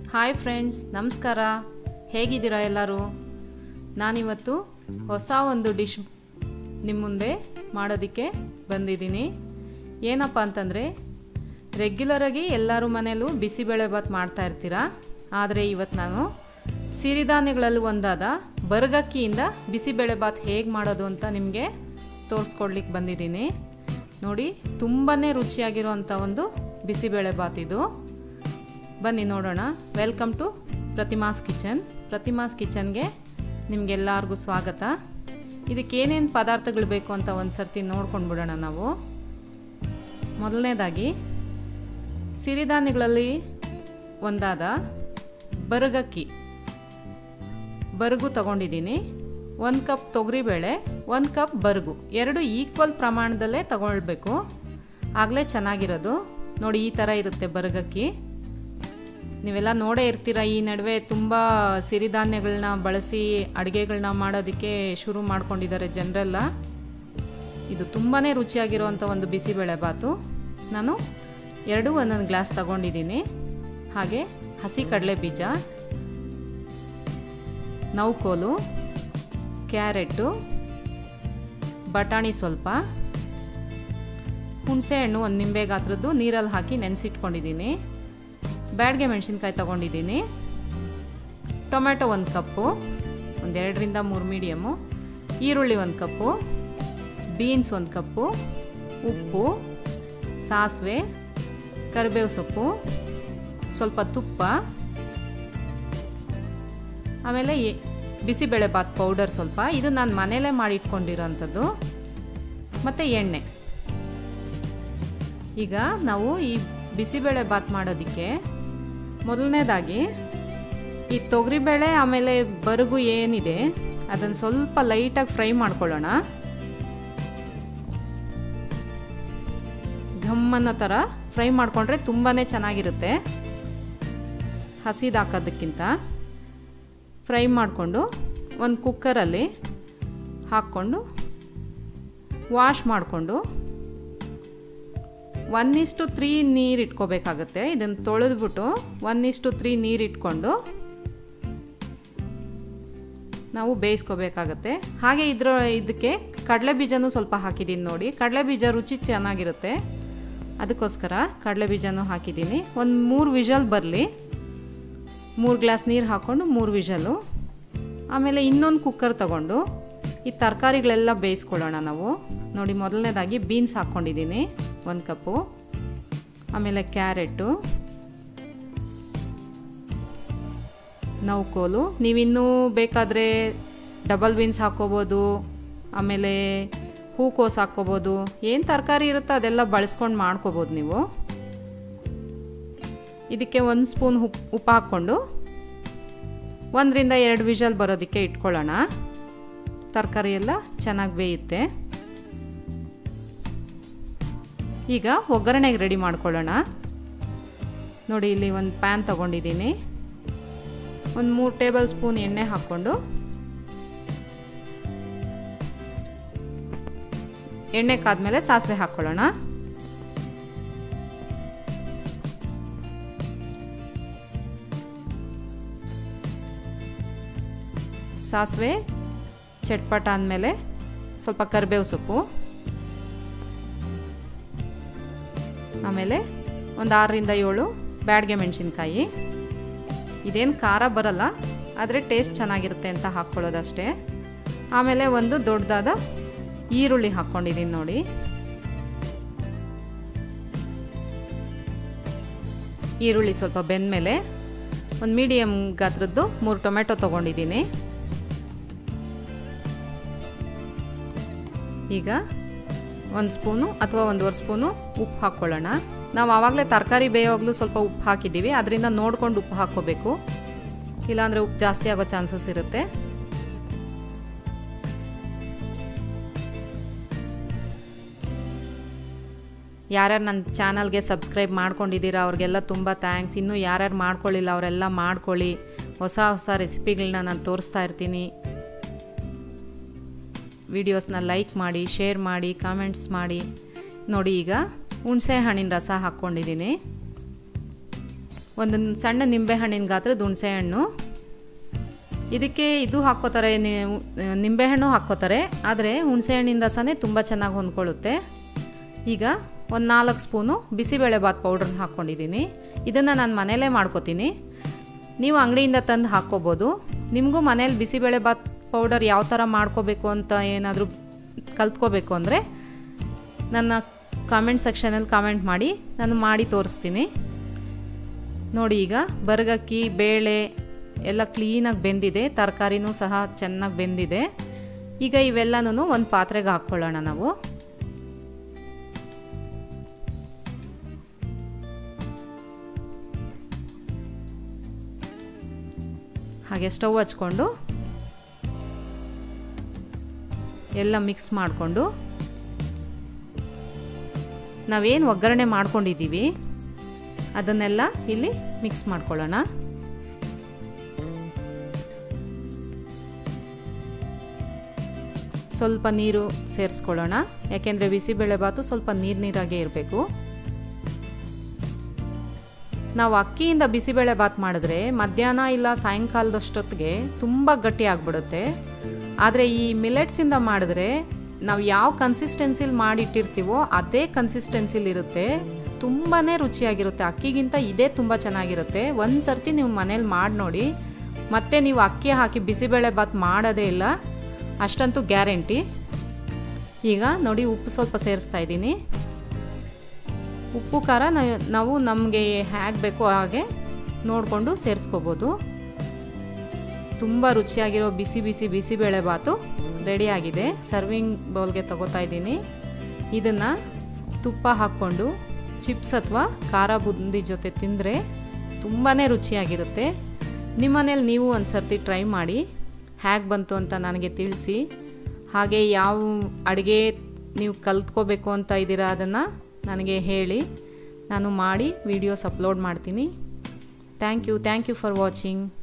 hi friends ನಮಸ್ಕಾರ ಹೇಗಿದ್ದೀರಾ ಎಲ್ಲರೂ ನಾನಿವತ್ತು ಹೊಸ ಒಂದು ಡಿಶ್ ನಿಮ್ಮ ಮುಂದೆ ಮಾಡೋದಕ್ಕೆ ಬಂದಿದ್ದೀನಿ ಏನಪ್ಪ ಅಂತಂದರೆ ರೆಗ್ಯುಲರಾಗಿ ಎಲ್ಲರೂ ಮನೇಲೂ ಬಿಸಿಬೇಳೆಭಾತ್ ಮಾಡ್ತಾ ಇರ್ತೀರಾ ಆದರೆ ಇವತ್ತು ನಾನು ಸಿರಿಧಾನ್ಯಗಳಲ್ಲಿ ಒಂದಾದ ಬರಗಕ್ಕಿಯಿಂದ ಬಿಸಿಬೇಳೆಭಾತ್ ಹೇಗೆ ಮಾಡೋದು ಅಂತ ನಿಮಗೆ ತೋರಿಸ್ಕೊಡ್ಲಿಕ್ಕೆ ಬಂದಿದ್ದೀನಿ ನೋಡಿ ತುಂಬಾ ರುಚಿಯಾಗಿರೋವಂಥ ಒಂದು ಬಿಸಿಬೇಳೆಭಾತ್ ಇದು ಬನ್ನಿ ನೋಡೋಣ welcome to Pratima's kitchen Pratima's ಕಿಚನ್ಗೆ ನಿಮಗೆಲ್ಲರಿಗೂ ಸ್ವಾಗತ ಇದಕ್ಕೆ ಏನೇನು ಪದಾರ್ಥಗಳು ಬೇಕು ಅಂತ ಒಂದು ಸರ್ತಿ ನೋಡ್ಕೊಂಡು ಬಿಡೋಣ ನಾವು ಮೊದಲನೇದಾಗಿ ಸಿರಿಧಾನ್ಯಗಳಲ್ಲಿ ಒಂದಾದ ಬರಗಕ್ಕಿ ಬರಗು ತಗೊಂಡಿದ್ದೀನಿ ಒಂದು ಕಪ್ ತೊಗರಿಬೇಳೆ ಒಂದು ಕಪ್ ಬರಗು ಎರಡು ಈಕ್ವಲ್ ಪ್ರಮಾಣದಲ್ಲೇ ತಗೊಳ್ಬೇಕು ಆಗಲೇ ಚೆನ್ನಾಗಿರೋದು ನೋಡಿ ಈ ಥರ ಇರುತ್ತೆ ಬರಗಕ್ಕಿ ನೀವೆಲ್ಲ ನೋಡೇ ಇರ್ತೀರ ಈ ನಡುವೆ ತುಂಬ ಸಿರಿಧಾನ್ಯಗಳನ್ನ ಬಳಸಿ ಅಡುಗೆಗಳನ್ನ ಮಾಡೋದಕ್ಕೆ ಶುರು ಮಾಡ್ಕೊಂಡಿದ್ದಾರೆ ಜನರೆಲ್ಲ ಇದು ತುಂಬಾ ರುಚಿಯಾಗಿರುವಂಥ ಒಂದು ಬಿಸಿಬೇಳೆ ಬಾತು ನಾನು ಎರಡು ಒಂದೊಂದು ಗ್ಲಾಸ್ ತಗೊಂಡಿದ್ದೀನಿ ಹಾಗೆ ಹಸಿ ಕಡಲೆ ಬೀಜ ನೌಕೋಲು ಕ್ಯಾರೆಟು ಬಟಾಣಿ ಸ್ವಲ್ಪ ಹುಣಸೆಹಣ್ಣು ಒಂದು ನಿಂಬೆ ಗಾತ್ರದ್ದು ನೀರಲ್ಲಿ ಹಾಕಿ ನೆನೆಸಿಟ್ಕೊಂಡಿದ್ದೀನಿ ಬ್ಯಾಡ್ಗೆ ಮೆಣಸಿನ್ಕಾಯಿ ತೊಗೊಂಡಿದ್ದೀನಿ ಟೊಮೆಟೊ ಒಂದು ಕಪ್ಪು ಒಂದೆರಡರಿಂದ ಮೂರು ಮೀಡಿಯಮ್ಮು ಈರುಳ್ಳಿ ಒಂದು ಕಪ್ಪು ಬೀನ್ಸ್ ಒಂದು ಕಪ್ಪು ಉಪ್ಪು ಸಾಸಿವೆ ಕರಿಬೇವು ಸೊಪ್ಪು ಸ್ವಲ್ಪ ತುಪ್ಪ ಆಮೇಲೆ ಬಿಸಿಬೇಳೆಭಾತ್ ಪೌಡರ್ ಸ್ವಲ್ಪ ಇದು ನಾನು ಮನೇಲೇ ಮಾಡಿ ಇಟ್ಕೊಂಡಿರೋಂಥದ್ದು ಮತ್ತು ಎಣ್ಣೆ ಈಗ ನಾವು ಈ ಬಿಸಿಬೇಳೆ ಬಾತ್ ಮಾಡೋದಕ್ಕೆ ಮೊದಲನೇದಾಗಿ ಈ ತೊಗರಿಬೇಳೆ ಆಮೇಲೆ ಬರಗು ಏನಿದೆ ಅದನ್ನು ಸ್ವಲ್ಪ ಲೈಟಾಗಿ ಫ್ರೈ ಮಾಡ್ಕೊಳ್ಳೋಣ ಘಮ್ ಅನ್ನೋ ಥರ ಫ್ರೈ ಮಾಡಿಕೊಂಡ್ರೆ ತುಂಬಾ ಚೆನ್ನಾಗಿರುತ್ತೆ ಹಸಿದು ಹಾಕೋದಕ್ಕಿಂತ ಫ್ರೈ ಮಾಡಿಕೊಂಡು ಒಂದು ಕುಕ್ಕರಲ್ಲಿ ಹಾಕ್ಕೊಂಡು ವಾಶ್ ಮಾಡಿಕೊಂಡು ಒನ್ ಇಷ್ಟು ತ್ರೀ ನೀರು ಇಟ್ಕೋಬೇಕಾಗುತ್ತೆ ಇದನ್ನು ತೊಳೆದ್ಬಿಟ್ಟು ಒನ್ ಇಷ್ಟು ತ್ರೀ ನೀರು ಇಟ್ಕೊಂಡು ನಾವು ಬೇಯಿಸ್ಕೋಬೇಕಾಗತ್ತೆ ಹಾಗೆ ಇದ್ರ ಇದಕ್ಕೆ ಕಡಲೆ ಬೀಜನೂ ಸ್ವಲ್ಪ ಹಾಕಿದ್ದೀನಿ ನೋಡಿ ಕಡಲೆ ಬೀಜ ರುಚಿ ಚೆನ್ನಾಗಿರುತ್ತೆ ಅದಕ್ಕೋಸ್ಕರ ಕಡಲೆ ಬೀಜನೂ ಹಾಕಿದ್ದೀನಿ ಒಂದು ಮೂರು ವಿಷಲ್ ಬರಲಿ ಮೂರು ಗ್ಲಾಸ್ ನೀರು ಹಾಕ್ಕೊಂಡು ಮೂರು ವಿಷಲು ಆಮೇಲೆ ಇನ್ನೊಂದು ಕುಕ್ಕರ್ ತಗೊಂಡು ಈ ತರಕಾರಿಗಳೆಲ್ಲ ಬೇಯಿಸ್ಕೊಳ್ಳೋಣ ನಾವು ನೋಡಿ ಮೊದಲನೇದಾಗಿ ಬೀನ್ಸ್ ಹಾಕ್ಕೊಂಡಿದ್ದೀನಿ ಒಂದು ಕಪ್ಪು ಆಮೇಲೆ ಕ್ಯಾರೆಟು ನೌಕೋಲು ನೀವಿನ್ನೂ ಬೇಕಾದರೆ ಡಬಲ್ ಬೀನ್ಸ್ ಹಾಕ್ಕೋಬೋದು ಆಮೇಲೆ ಹೂಕೋಸು ಹಾಕ್ಕೋಬೋದು ಏನು ತರಕಾರಿ ಇರುತ್ತೋ ಅದೆಲ್ಲ ಬಳಸ್ಕೊಂಡು ಮಾಡ್ಕೋಬೋದು ನೀವು ಇದಕ್ಕೆ ಒಂದು ಸ್ಪೂನ್ ಉಪ್ಪು ಉಪ್ಪು ಹಾಕ್ಕೊಂಡು ಒಂದರಿಂದ ಎರಡು ವಿಷಲ್ ಬರೋದಕ್ಕೆ ಇಟ್ಕೊಳ್ಳೋಣ ತರಕಾರಿ ಎಲ್ಲ ಚೆನ್ನಾಗಿ ಬೇಯುತ್ತೆ ಈಗ ಒಗ್ಗರಣೆಗೆ ರೆಡಿ ಮಾಡ್ಕೊಳ್ಳೋಣ ನೋಡಿ ಇಲ್ಲಿ ಒಂದು ಪ್ಯಾನ್ ತೊಗೊಂಡಿದ್ದೀನಿ ಒಂದು ಮೂರು ಟೇಬಲ್ ಸ್ಪೂನ್ ಎಣ್ಣೆ ಹಾಕ್ಕೊಂಡು ಎಣ್ಣೆ ಕಾದ್ಮೇಲೆ ಸಾಸಿವೆ ಹಾಕ್ಕೊಳ್ಳೋಣ ಸಾಸಿವೆ ಚಟ್ಪಟ ಅಂದಮೇಲೆ ಸ್ವಲ್ಪ ಕರಿಬೇವು ಸೊಪ್ಪು ಆಮೇಲೆ ಒಂದು ಆರರಿಂದ ಏಳು ಬ್ಯಾಡ್ಗೆ ಮೆಣಸಿನ್ಕಾಯಿ ಇದೇನು ಖಾರ ಬರಲ್ಲ ಆದರೆ ಟೇಸ್ಟ್ ಚೆನ್ನಾಗಿರುತ್ತೆ ಅಂತ ಹಾಕ್ಕೊಳ್ಳೋದಷ್ಟೇ ಆಮೇಲೆ ಒಂದು ದೊಡ್ಡದಾದ ಈರುಳ್ಳಿ ಹಾಕ್ಕೊಂಡಿದ್ದೀನಿ ನೋಡಿ ಈರುಳ್ಳಿ ಸ್ವಲ್ಪ ಬೆಂದಮೇಲೆ ಒಂದು ಮೀಡಿಯಮ್ ಗಾತ್ರದ್ದು ಮೂರು ಟೊಮೆಟೊ ತೊಗೊಂಡಿದ್ದೀನಿ ಈಗ ಒಂದು ಸ್ಪೂನು ಅಥವಾ ಒಂದೂವರೆ ಸ್ಪೂನು ಉಪ್ಪು ಹಾಕ್ಕೊಳ್ಳೋಣ ನಾವು ಆವಾಗಲೇ ತರಕಾರಿ ಬೇಯೋವಾಗಲೂ ಸ್ವಲ್ಪ ಉಪ್ಪು ಹಾಕಿದ್ದೀವಿ ಅದರಿಂದ ನೋಡ್ಕೊಂಡು ಉಪ್ಪು ಹಾಕ್ಕೋಬೇಕು ಇಲ್ಲಾಂದರೆ ಉಪ್ಪು ಜಾಸ್ತಿ ಆಗೋ ಚಾನ್ಸಸ್ ಇರುತ್ತೆ ಯಾರ್ಯಾರು ನನ್ನ ಚಾನಲ್ಗೆ ಸಬ್ಸ್ಕ್ರೈಬ್ ಮಾಡ್ಕೊಂಡಿದ್ದೀರಾ ಅವ್ರಿಗೆಲ್ಲ ತುಂಬ ಥ್ಯಾಂಕ್ಸ್ ಇನ್ನೂ ಯಾರ್ಯಾರು ಮಾಡ್ಕೊಳ್ಳಿಲ್ಲ ಅವರೆಲ್ಲ ಮಾಡ್ಕೊಳ್ಳಿ ಹೊಸ ಹೊಸ ರೆಸಿಪಿಗಳನ್ನ ನಾನು ತೋರಿಸ್ತಾ ಇರ್ತೀನಿ ವಿಡಿಯೋಸ್ನ ಲೈಕ್ ಮಾಡಿ ಶೇರ್ ಮಾಡಿ ಕಾಮೆಂಟ್ಸ್ ಮಾಡಿ ನೋಡಿ ಈಗ ಹುಣಸೆ ಹಣ್ಣಿನ ರಸ ಹಾಕ್ಕೊಂಡಿದ್ದೀನಿ ಒಂದು ಸಣ್ಣ ನಿಂಬೆಹಣ್ಣಿನ ಗಾತ್ರದ ಹುಣಸೆಹಣ್ಣು ಇದಕ್ಕೆ ಇದು ಹಾಕ್ಕೋತಾರೆ ನಿಂಬೆಹಣ್ಣು ಹಾಕ್ಕೋತಾರೆ ಆದರೆ ಹುಣಸೆಹಣ್ಣಿನ ರಸನೇ ತುಂಬ ಚೆನ್ನಾಗಿ ಹೊಂದ್ಕೊಳ್ಳುತ್ತೆ ಈಗ ಒಂದು ನಾಲ್ಕು ಸ್ಪೂನು ಬಿಸಿಬೇಳೆಬಾತ್ ಪೌಡ್ರ್ ಹಾಕ್ಕೊಂಡಿದ್ದೀನಿ ಇದನ್ನು ನಾನು ಮನೇಲೇ ಮಾಡ್ಕೋತೀನಿ ನೀವು ಅಂಗಡಿಯಿಂದ ತಂದು ಹಾಕ್ಕೋಬೋದು ನಿಮಗೂ ಮನೇಲಿ ಬಿಸಿಬೇಳೆಬಾತ್ ಪೌಡರ್ ಯಾವ ಥರ ಮಾಡ್ಕೋಬೇಕು ಅಂತ ಏನಾದರೂ ಕಲ್ತ್ಕೋಬೇಕು ಅಂದರೆ ನನ್ನ ಕಾಮೆಂಟ್ ಸೆಕ್ಷನಲ್ಲಿ ಕಾಮೆಂಟ್ ಮಾಡಿ ನಾನು ಮಾಡಿ ತೋರಿಸ್ತೀನಿ ನೋಡಿ ಈಗ ಬರಗಕ್ಕಿ ಬೇಳೆ ಎಲ್ಲ ಕ್ಲೀನಾಗಿ ಬೆಂದಿದೆ ತರಕಾರಿನೂ ಸಹ ಚೆನ್ನಾಗಿ ಬೆಂದಿದೆ ಈಗ ಇವೆಲ್ಲನೂ ಒಂದು ಪಾತ್ರೆಗೆ ಹಾಕ್ಕೊಳ್ಳೋಣ ನಾವು ಹಾಗೆ ಸ್ಟವ್ ಹಚ್ಕೊಂಡು ಎಲ್ಲ ಮಿಕ್ಸ್ ಮಾಡಿಕೊಂಡು ನಾವೇನು ಒಗ್ಗರಣೆ ಮಾಡ್ಕೊಂಡಿದ್ದೀವಿ ಅದನ್ನೆಲ್ಲ ಇಲ್ಲಿ ಮಿಕ್ಸ್ ಮಾಡ್ಕೊಳ್ಳೋಣ ಸ್ವಲ್ಪ ನೀರು ಸೇರಿಸ್ಕೊಳ್ಳೋಣ ಯಾಕೆಂದರೆ ಬಿಸಿಬೇಳೆಬಾತು ಸ್ವಲ್ಪ ನೀರು ನೀರಾಗೇ ಇರಬೇಕು ನಾವು ಅಕ್ಕಿಯಿಂದ ಬಿಸಿಬೇಳೆ ಬಾತ್ ಮಾಡಿದ್ರೆ ಮಧ್ಯಾಹ್ನ ಇಲ್ಲ ಸಾಯಂಕಾಲದಷ್ಟೊತ್ತಿಗೆ ತುಂಬ ಗಟ್ಟಿ ಆಗಿಬಿಡುತ್ತೆ ಆದರೆ ಈ ಮಿಲೆಟ್ಸಿಂದ ಮಾಡಿದ್ರೆ ನಾವು ಯಾವ ಕನ್ಸಿಸ್ಟೆನ್ಸಿಲಿ ಮಾಡಿಟ್ಟಿರ್ತೀವೋ ಅದೇ ಕನ್ಸಿಸ್ಟೆನ್ಸಿಲಿ ಇರುತ್ತೆ ತುಂಬಾ ರುಚಿಯಾಗಿರುತ್ತೆ ಅಕ್ಕಿಗಿಂತ ಇದೇ ತುಂಬ ಚೆನ್ನಾಗಿರುತ್ತೆ ಒಂದು ಸರ್ತಿ ನೀವು ಮನೇಲಿ ಮಾಡಿ ನೋಡಿ ಮತ್ತೆ ನೀವು ಅಕ್ಕಿ ಹಾಕಿ ಬಿಸಿಬೇಳೆ ಬಾತ್ ಮಾಡೋದೇ ಇಲ್ಲ ಅಷ್ಟಂತೂ ಗ್ಯಾರಂಟಿ ಈಗ ನೋಡಿ ಉಪ್ಪು ಸ್ವಲ್ಪ ಸೇರಿಸ್ತಾ ಇದ್ದೀನಿ ಉಪ್ಪು ಖಾರ ನಾವು ನಮಗೆ ಹೇಗೆ ಬೇಕೋ ಹಾಗೆ ನೋಡಿಕೊಂಡು ಸೇರಿಸ್ಕೋಬೋದು ತುಂಬ ರುಚಿಯಾಗಿರೋ ಬಿಸಿ ಬಿಸಿ ಬಿಸಿಬೇಳೆ ಬಾತು ರೆಡಿಯಾಗಿದೆ ಸರ್ವಿಂಗ್ ಬೌಲ್ಗೆ ತಗೋತಾ ಇದ್ದೀನಿ ಇದನ್ನು ತುಪ್ಪ ಹಾಕ್ಕೊಂಡು ಚಿಪ್ಸ್ ಅಥವಾ ಖಾರ ಬುಂದಿ ಜೊತೆ ತಿಂದರೆ ತುಂಬಾ ರುಚಿಯಾಗಿರುತ್ತೆ ನಿಮ್ಮನೇಲಿ ನೀವು ಒಂದು ಸರ್ತಿ ಟ್ರೈ ಮಾಡಿ ಹೇಗೆ ಬಂತು ಅಂತ ನನಗೆ ತಿಳಿಸಿ ಹಾಗೆ ಯಾವ ಅಡುಗೆ ನೀವು ಕಲ್ತ್ಕೋಬೇಕು ಅಂತ ಇದ್ದೀರಾ ಅದನ್ನು ನನಗೆ ಹೇಳಿ ನಾನು ಮಾಡಿ ವೀಡಿಯೋಸ್ ಅಪ್ಲೋಡ್ ಮಾಡ್ತೀನಿ thank you thank you for watching